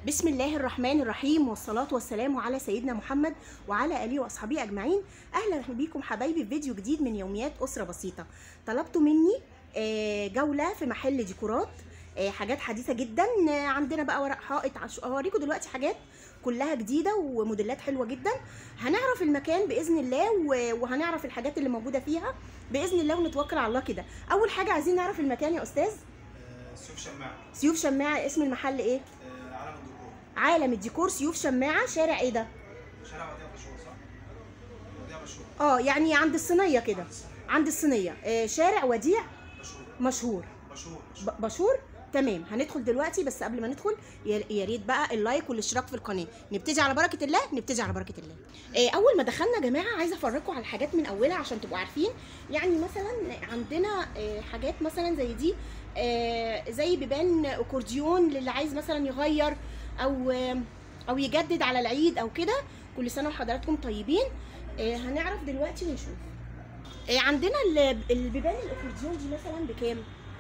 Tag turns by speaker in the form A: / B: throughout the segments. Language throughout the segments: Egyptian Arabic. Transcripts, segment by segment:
A: بسم الله الرحمن الرحيم والصلاة والسلام على سيدنا محمد وعلى آله وأصحابه أجمعين أهلا بيكم حبايبي في فيديو جديد من يوميات أسرة بسيطة طلبتوا مني آه، جولة في محل ديكورات آه، حاجات حديثة جدا آه، عندنا بقى ورق حائط عش- هوريكم دلوقتي حاجات كلها جديدة وموديلات حلوة جدا هنعرف المكان بإذن الله و- وهنعرف الحاجات اللي موجودة فيها بإذن الله ونتوكل على الله كده أول حاجة عايزين نعرف المكان يا أستاذ
B: آه، سيوف شماعة
A: سيوف شماعة اسم المحل إيه؟
B: آه، عالم الديكور
A: عالم الديكور سيوف شماعة شارع إيه ده؟
B: شارع وديع مشهور صح؟ وديع مشهور
A: اه يعني عند الصينيه كده عند الصينيه آه شارع وديع
B: مشهور
A: مشهور
B: مشهور
A: ب- مشهور تمام هندخل دلوقتي بس قبل ما ندخل يا يا ريت بقى اللايك والاشتراك في القناه نبتدي على بركه الله نبتدي على بركه الله آه اول ما دخلنا يا جماعه عايزه افرجكم على الحاجات من اولها عشان تبقوا عارفين يعني مثلا عندنا آه حاجات مثلا زي دي آه زي بيبان اكورديون للي عايز مثلا يغير او آه او يجدد على العيد او كده كل سنه وحضراتكم طيبين آه هنعرف دلوقتي ونشوف آه عندنا ال- البيبان الاكورديون دي مثلا بكام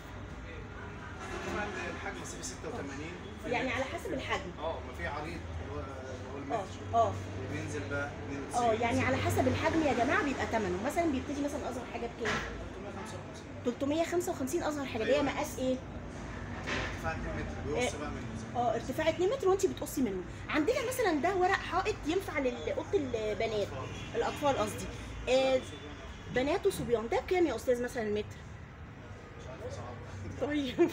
B: طبعا الحجم سي 86 في
A: يعني على حسب الحجم
B: اه ما في عريض اللي هو اللي هو
A: اه
B: المتر
A: اه
B: بينزل بقى
A: اه يعني على حسب الحجم يا جماعه بيبقى ثمنه مثلا بيبتدي مثلا اصغر حاجه بكام 355 اصغر حاجه اللي هي مقاس ايه
B: ارتفاع 2 متر بيوص بقى منه
A: اه ارتفاع 2 متر وانت بتقصي منه عندنا مثلا ده ورق حائط ينفع لاوضه البنات الاطفال قصدي آه بنات وصبيان ده بكام يا استاذ مثلا المتر
B: مش عارف صعب
A: طيب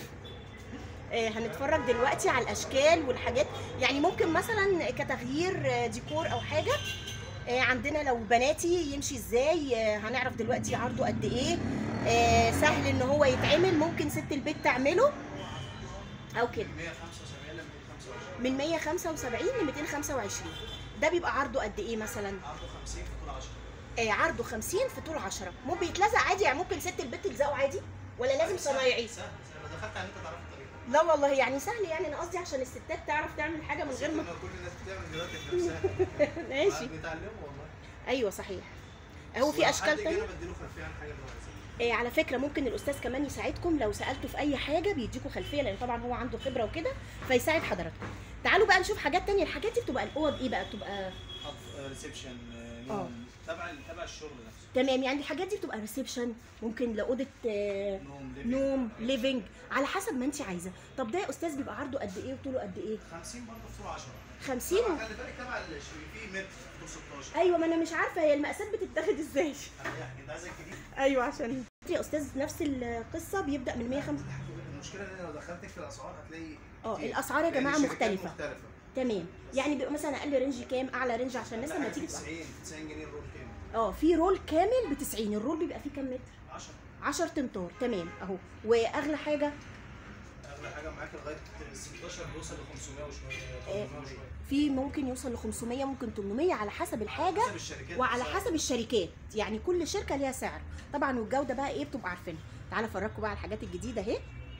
A: آه، هنتفرج دلوقتي على الاشكال والحاجات يعني ممكن مثلا كتغيير آه، ديكور او حاجه آه، عندنا لو بناتي يمشي ازاي آه، هنعرف دلوقتي عرضه قد ايه آه، سهل ان هو يتعمل ممكن ست البيت تعمله او كده
B: 175 ل 225
A: من 175 ل 225 ده بيبقى عرضه قد ايه مثلا
B: عرضه 50 في طول 10
A: آه، عرضه 50 في طول 10 ممكن بيتلزق عادي يعني ممكن ست البيت تلزقه عادي ولا لازم صنايعي
B: سهل سهل لو دخلت على النت تعرف الطريقه
A: لا والله يعني سهل يعني انا قصدي عشان الستات تعرف تعمل حاجه من غير ما
B: إن كل الناس بتعمل دلوقتي بنفسها
A: ماشي
B: بيتعلموا والله
A: ايوه صحيح هو في
B: ولو
A: اشكال
B: حد جه
A: تانية
B: انا بديله خلفيه عن حاجه اللي هو عايزها
A: إيه على فكره ممكن الاستاذ كمان يساعدكم لو سالته في اي حاجه بيديكوا خلفيه لان طبعا هو عنده خبره وكده فيساعد حضراتكم تعالوا بقى نشوف حاجات تانية الحاجات دي بتبقى الاوض ايه بقى بتبقى
B: ريسبشن
A: آه.
B: نوم تبع تبع الشغل نفسه
A: تمام يعني الحاجات دي بتبقى ريسبشن ممكن لاوضه آه،
B: نوم living.
A: نوم ليفنج على حسب ما انت عايزه طب ده يا استاذ بيبقى عرضه قد ايه وطوله قد ايه
B: 50 برضه في طول 10
A: 50
B: طبعا خلي بالك تبع الش- في متر في طول 16
A: ايوه ما انا مش عارفه هي المقاسات بتتاخد ازاي
B: اريح كده عايزك جديد
A: ايوه عشان يا استاذ نفس القصه بيبدا من 105
B: المشكله ان لو دخلت في الاسعار هتلاقي
A: اه
B: كتير.
A: الاسعار يا
B: لأن
A: جماعه
B: الشركات
A: مختلفه
B: مختلفه
A: تمام يعني بيبقى مثلا اقل رينج كام اعلى رينج عشان الناس لما تيجي تبقى-
B: 90 90 جنيه الرول كام
A: اه في رول كامل ب 90 الرول بيبقى فيه كام متر
B: 10
A: 10 تمتار تمام اهو واغلى حاجه
B: اغلى حاجه معاك لغايه 16 بيوصل ل 500 وشويه
A: آه.
B: 800 وشويه
A: في ممكن يوصل ل 500 ممكن 800 على حسب الحاجه
B: حسب الشركات
A: وعلى
B: نفسها.
A: حسب الشركات يعني كل شركه ليها سعر طبعا والجوده بقى ايه بتبقى عارفينها تعالى افرجكم بقى على الحاجات الجديده اهي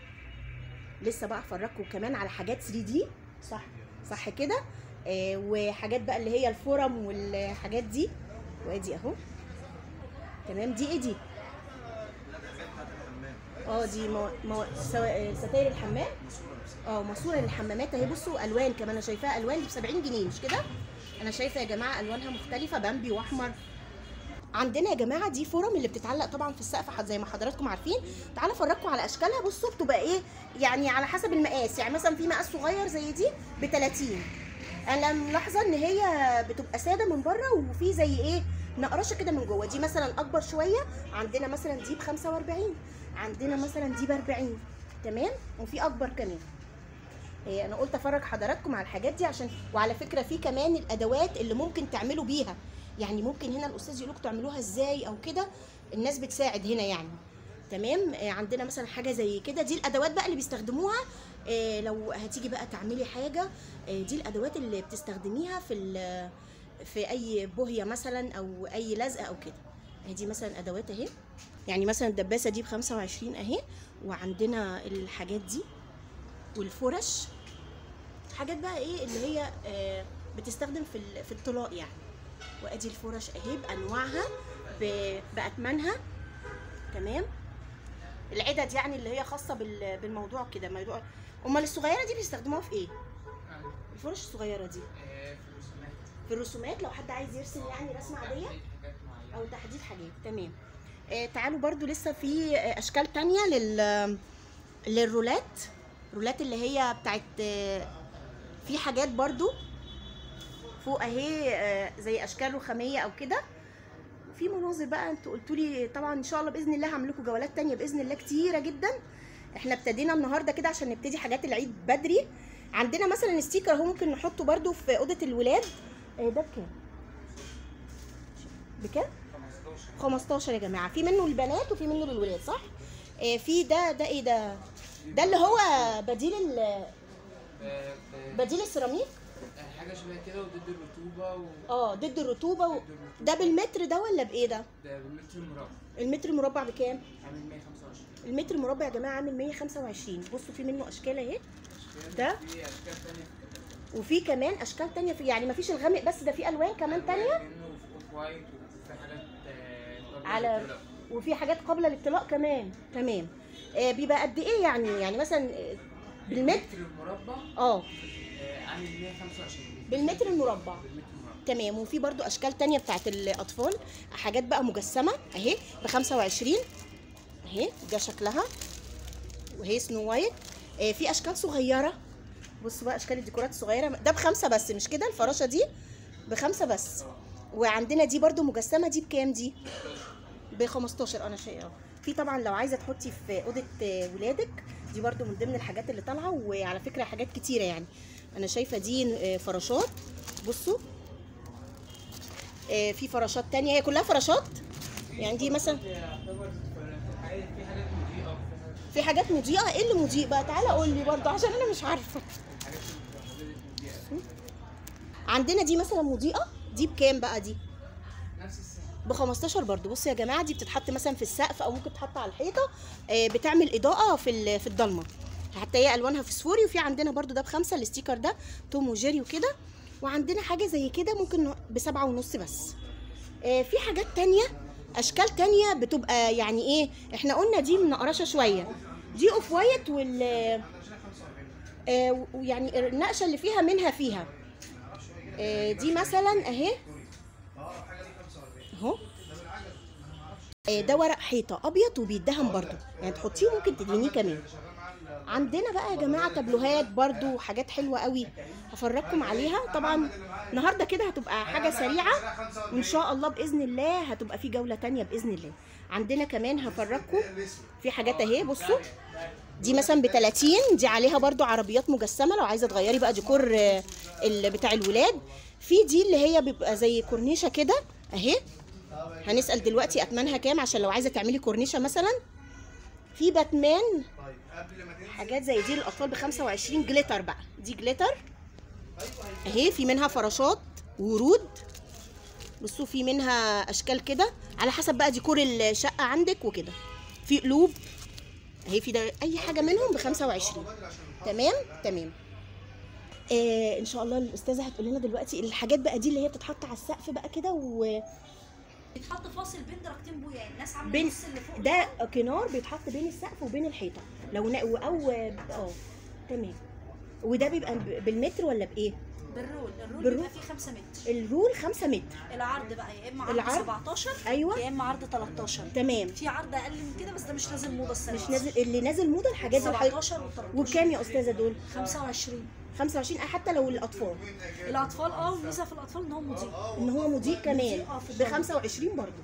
A: لسه بقى افرجكم كمان على حاجات 3 دي صح صح كده آه وحاجات بقى اللي هي الفورم والحاجات دي وادي اهو تمام دي ايه دي
B: الحاجات بتاعت الحمام
A: اه دي مو... مو... سو... آه، ستاير الحمام
B: مصوره نفسها
A: اه ماسوره للحمامات اهي بصوا الوان كمان انا شايفاها الوان دي ب 70 جنيه مش كده انا شايفه يا جماعه الوانها مختلفه بامبي واحمر عندنا يا جماعه دي فورم اللي بتتعلق طبعا في السقف حد- زي ما حضراتكم عارفين تعالى افرجكم على اشكالها بصوا بتبقى ايه يعني على حسب المقاس يعني مثلا في مقاس صغير زي دي ب 30 انا ملاحظه ان هي بتبقى ساده من بره وفي زي ايه نقرشه كده من جوه دي مثلا اكبر شويه عندنا مثلا دي ب 45 عندنا مثلا دي ب 40 تمام وفي اكبر كمان إيه انا قلت افرج حضراتكم على الحاجات دي عشان وعلى فكره في كمان الادوات اللي ممكن تعملوا بيها يعني ممكن هنا الاستاذ يقول لكم تعملوها ازاي او كده الناس بتساعد هنا يعني تمام إيه عندنا مثلا حاجه زي كده دي الادوات بقى اللي بيستخدموها إيه لو هتيجي بقى تعملي حاجه إيه دي الادوات اللي بتستخدميها في ال- في اي بوهيه مثلا او اي لزقه او كده اهي دي مثلا ادوات اهي يعني مثلا الدباسه دي ب 25 اهي وعندنا الحاجات دي والفرش حاجات بقى ايه اللي هي آه، بتستخدم في ال- في الطلاق يعني وادي الفرش اهي بانواعها ب- باثمانها تمام العدد يعني اللي هي خاصه بال- بالموضوع كده موضوع امال الصغيره دي بيستخدموها في ايه الفرش الصغيره دي
C: آه، في الرسومات
A: في الرسومات لو حد عايز يرسم يعني رسمه عاديه
C: تحديد حاجات معينة.
A: او تحديد حاجات تمام آه تعالوا برضو لسه في آه، اشكال تانية لل للرولات رولات اللي هي بتاعت آه، في حاجات برضو فوق اهي آه، زي اشكال رخاميه او كده في مناظر بقى انتوا قلتوا لي طبعا ان شاء الله باذن الله هعمل لكم جولات تانية باذن الله كتيره جدا احنا ابتدينا النهارده كده عشان نبتدي حاجات العيد بدري عندنا مثلا ستيكر اهو ممكن نحطه برضو في اوضه الولاد آه، ده بكام بكام
C: 15
A: 15 يا جماعه في منه للبنات وفي منه للولاد صح آه في ده ده ايه ده ده اللي هو بديل ال-
C: آه، ب-
A: بديل السيراميك
C: آه، حاجة شبه كده وضد الرطوبة و
A: اه ضد الرطوبه و...
C: ضد الرطوبة.
A: ده بالمتر ده ولا بايه ده
C: ده بالمتر المربع
A: المتر المربع بكام
C: عامل 125
A: المتر المربع يا جماعه عامل 125 بصوا في منه اشكال اهي ده؟
C: في أشكال تانية في الكتاب.
A: وفي كمان اشكال تانية في يعني مفيش الغامق بس ده في الوان كمان تانية
C: منه في اوف وايت وفي حاجات آه، قبل
A: على
C: الطلاق.
A: وفي حاجات قابله للطلاق كمان تمام آه بيبقى قد ايه يعني يعني مثلا آه، بالمتر
C: بالمتر المربع
A: اه
C: آه، عامل 125
A: بالمتر المربع
C: بالمتر المربع
A: تمام وفي برضو اشكال تانية بتاعت الاطفال حاجات بقى مجسمه اهي ب 25 اهي ده شكلها وهي سنو وايت آه في اشكال صغيره بصوا بقى اشكال الديكورات الصغيره ده بخمسه بس مش كده الفراشه دي بخمسه بس وعندنا دي برضو مجسمه دي بكام دي ب 15 انا شايفه في طبعا لو عايزه تحطي في اوضه آه، ولادك دي برضو من ضمن الحاجات اللي طالعه وعلى فكره حاجات كتيره يعني انا شايفه دي آه، فراشات بصوا آه، في فراشات تانية هي كلها فراشات يعني دي مثلا
C: يعتبر في حاجات في حاجات مضيئة وفي حاجات
A: في حاجات مضيئه ايه اللي مضيء بقى تعالى قول لي برضه عشان انا مش عارفه
C: الحاجات اللي مضيئة
A: عندنا دي مثلا مضيئه دي بكام بقى دي
C: نفس السعر
A: ب 15 برضه بصوا يا جماعه دي بتتحط مثلا في السقف او ممكن تتحط على الحيطه آه، بتعمل اضاءه في ال- في الضلمه حتى هي الوانها فسفوري وفي عندنا برضه ده بخمسه الستيكر ده توم وجيري وكده وعندنا حاجه زي كده ممكن بسبعة ونص بس آه، في حاجات تانية اشكال تانية بتبقى يعني ايه احنا قلنا دي منقرشه شويه دي اوف وايت وال آه، ويعني النقشه اللي فيها منها فيها آه، دي مثلا اهي اهو آه، ده ورق حيطه ابيض وبيدهن برضو يعني تحطيه ممكن تدهنيه كمان عندنا بقى يا جماعه تابلوهات برضو وحاجات حلوه قوي هفرجكم عليها طبعا النهارده كده هتبقى حاجه سريعه وان شاء الله باذن الله هتبقى في جوله تانية باذن الله عندنا كمان هفرجكم في حاجات اهي بصوا دي مثلا ب 30 دي عليها برضو عربيات مجسمه لو عايزه تغيري بقى ديكور آه، ال- بتاع الولاد في دي اللي هي بيبقى زي كورنيشه كده اهي هنسال دلوقتي اثمنها كام عشان لو عايزه تعملي كورنيشه مثلا في باتمان حاجات زي دي للاطفال ب 25 جليتر بقى دي جليتر اهي في منها فراشات ورود بصوا في منها اشكال كده على حسب بقى ديكور الشقه عندك وكده في قلوب اهي في ده اي حاجه منهم ب 25 تمام تمام آه ان شاء الله الاستاذه هتقول لنا دلوقتي الحاجات بقى دي اللي هي بتتحط على السقف بقى كده و
D: بيتحط فاصل بين درجتين بويا الناس عامله
A: بين
D: النص اللي فوق
A: ده كنار بيتحط بين السقف وبين الحيطه لو نا... او اه تمام وده بيبقى ب- بالمتر ولا بايه
D: بالرول الرول
A: بالرول؟
D: بيبقى فيه 5 متر
A: الرول 5 متر
D: العرض بقى يا اما عرض,
A: العرض؟
D: 17
A: ايوه
D: يا اما عرض 13
A: تمام
D: في عرض اقل من كده بس ده مش نازل موضه السنه
A: مش نازل اللي نازل موضه الحاجات دي الحقيقة.
D: 17 و 13
A: وبكام يا استاذه دول
D: 25
A: 25 حتى لو الاطفال
D: الاطفال اه الميزه في الاطفال ان هو مضيء
A: ان هو مضيء كمان
D: اه في
A: ب 25 برضه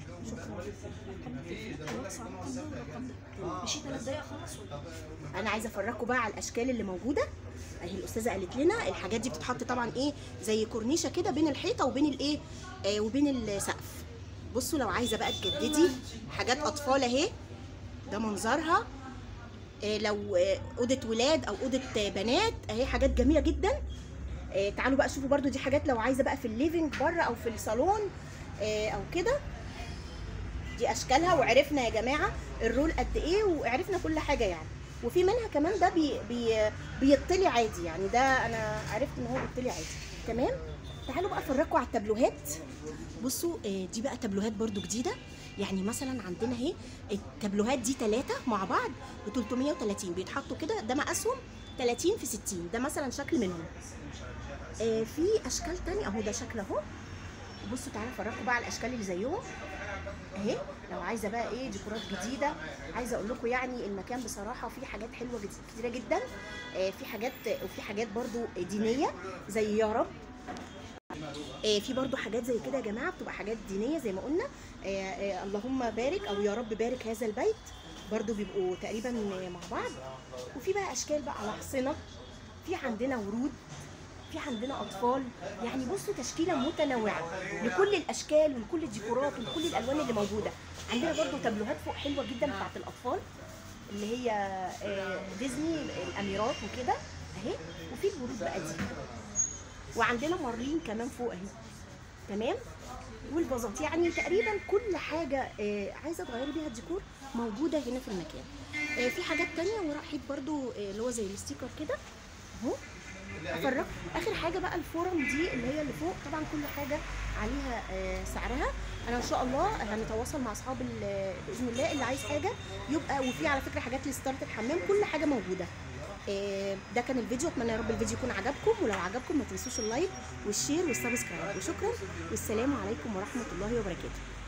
D: الواتس عندكم ده والرقم ده مشي 3 دقايق خلص ولا
A: انا عايزه افرجكم بقى على الاشكال اللي موجوده اهي الاستاذه قالت لنا الحاجات دي بتتحط طبعا ايه زي كورنيشه كده بين الحيطه وبين الايه آه وبين السقف بصوا لو عايزه بقى تجددي حاجات اطفال اهي ده منظرها آه لو آه اوضه ولاد او اوضه آه بنات اهي حاجات جميله جدا آه تعالوا بقى شوفوا برضو دي حاجات لو عايزه بقى في الليفينج بره او في الصالون آه او كده دي اشكالها وعرفنا يا جماعه الرول قد ايه وعرفنا كل حاجه يعني وفي منها كمان ده بي بي بيطلي عادي يعني ده انا عرفت ان هو بيطلي عادي تمام تعالوا بقى افرجكم على التابلوهات بصوا آه، دي بقى تابلوهات برضو جديده يعني مثلا عندنا اهي التابلوهات دي ثلاثه مع بعض ب 330 بيتحطوا كده ده مقاسهم 30 في 60 ده مثلا شكل منهم آه في اشكال تانية اهو ده شكل اهو بصوا تعالى افرجكم بقى على الاشكال اللي زيهم اهي لو عايزه بقى ايه ديكورات جديده عايزه اقول لكم يعني المكان بصراحه فيه حاجات حلوه جد- كتيره جدا آه في حاجات وفي حاجات برضو دينيه زي يا رب آه، في برضو حاجات زي كده يا جماعه بتبقى حاجات دينيه زي ما قلنا آه، آه، اللهم بارك او يا رب بارك هذا البيت برضو بيبقوا تقريبا مع بعض وفي بقى اشكال بقى على حصنه في عندنا ورود في عندنا اطفال يعني بصوا تشكيله متنوعه لكل الاشكال ولكل الديكورات ولكل الالوان اللي موجوده عندنا برضو تابلوهات فوق حلوه جدا بتاعت الاطفال اللي هي آه، ديزني الاميرات وكده اهي وفي الورود بقى دي وعندنا مارلين كمان فوق اهي تمام والفازات يعني تقريبا كل حاجه آه، عايزه تغيري بيها الديكور موجوده هنا في المكان آه، في حاجات تانية ورا حيط برضو آه، اللي هو زي الستيكر كده اهو افرج اخر حاجه بقى الفورم دي اللي هي اللي فوق طبعا كل حاجه عليها آه، سعرها انا ان شاء الله هنتواصل مع اصحاب ال- باذن الله اللي عايز حاجه يبقى وفي على فكره حاجات لستارت الحمام كل حاجه موجوده آه، ده كان الفيديو اتمنى يا رب الفيديو يكون عجبكم ولو عجبكم ما تنسوش اللايك والشير والسبسكرايب وشكرا والسلام عليكم ورحمه الله وبركاته